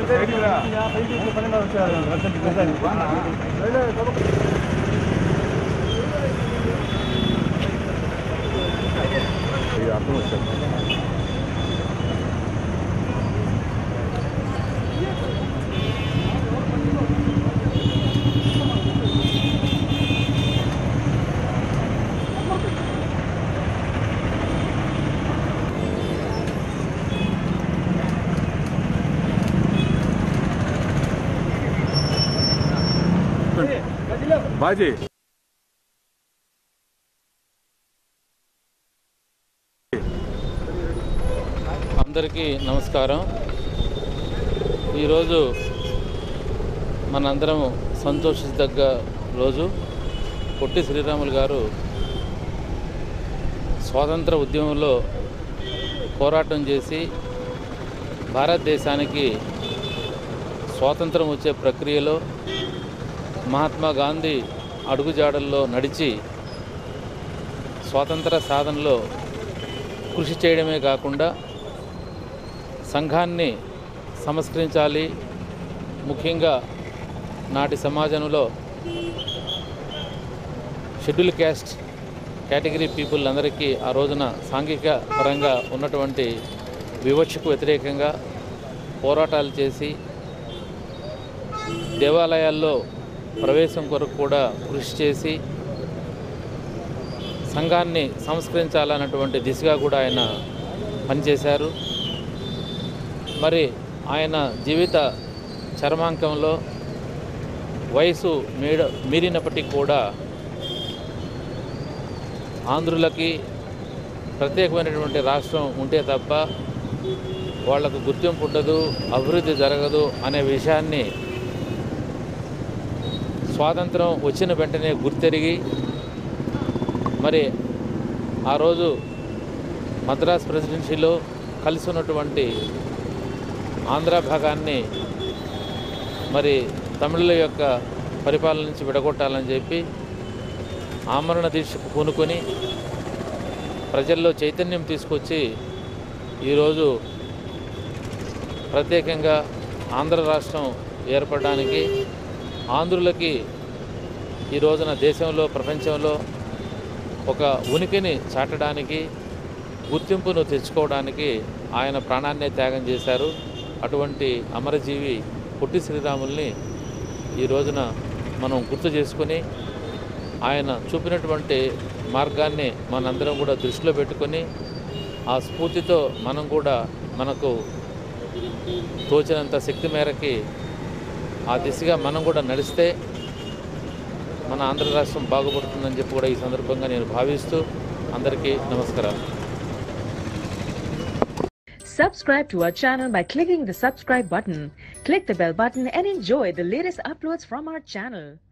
అర్థం వచ్చారు బాజీ అందరికీ నమస్కారం ఈరోజు మనందరం సంతోషించదగ్గ రోజు పొట్టి శ్రీరాములు గారు స్వాతంత్ర ఉద్యమంలో పోరాటం చేసి భారతదేశానికి స్వాతంత్రం వచ్చే ప్రక్రియలో మహాత్మా గాంధీ అడుగుజాడల్లో నడిచి స్వాతంత్ర సాధనలో కృషి చేయడమే కాకుండా సంఘాన్ని సంస్కరించాలి ముఖ్యంగా నాటి సమాజంలో షెడ్యూల్ క్యాస్ట్ కేటగిరీ పీపుల్ అందరికీ ఆ రోజున సాంఘిక పరంగా ఉన్నటువంటి వివక్షకు వ్యతిరేకంగా పోరాటాలు చేసి దేవాలయాల్లో ప్రవేశం కొరకు కూడా కృషి చేసి సంఘాన్ని సంస్కరించాలన్నటువంటి దిశగా కూడా ఆయన పనిచేశారు మరి ఆయన జీవిత చర్మాంకంలో వయసు మీడ మీరినప్పటికీ కూడా ఆంధ్రులకి ప్రత్యేకమైనటువంటి రాష్ట్రం ఉంటే తప్ప వాళ్లకు గుర్తింపు ఉండదు అభివృద్ధి జరగదు అనే విషయాన్ని స్వాతంత్రం వచ్చిన వెంటనే గుర్తెరిగి మరి ఆ రోజు మద్రాస్ ప్రెసిడెన్సీలో కలిసి ఉన్నటువంటి ఆంధ్ర భాగాన్ని మరి తమిళుల యొక్క పరిపాలన నుంచి విడగొట్టాలని చెప్పి ఆమరణ దీక్షకు పూనుకొని ప్రజల్లో చైతన్యం తీసుకొచ్చి ఈరోజు ప్రత్యేకంగా ఆంధ్ర రాష్ట్రం ఏర్పడడానికి ఆంధ్రులకి ఈ రోజున దేశంలో ప్రపంచంలో ఒక ఉనికిని చాటడానికి గుర్తింపును తెచ్చుకోవడానికి ఆయన ప్రాణాన్నే త్యాగం చేశారు అటువంటి అమరజీవి పొట్టి శ్రీరాముల్ని ఈ రోజున మనం గుర్తు చేసుకొని ఆయన చూపినటువంటి మార్గాన్ని మనందరం కూడా దృష్టిలో పెట్టుకొని ఆ స్ఫూర్తితో మనం కూడా మనకు తోచినంత శక్తి మేరకి ఆ దిశగా మనం కూడా నడిస్తే మన ఆంధ్ర రాష్ట్రం బాగుపడుతుందని చెప్పి కూడా ఈ సందర్భంగా నేను భావిస్తూ అందరికీ నమస్కారాలు Subscribe to our channel by clicking the subscribe button. Click the bell button and enjoy the latest uploads from our channel.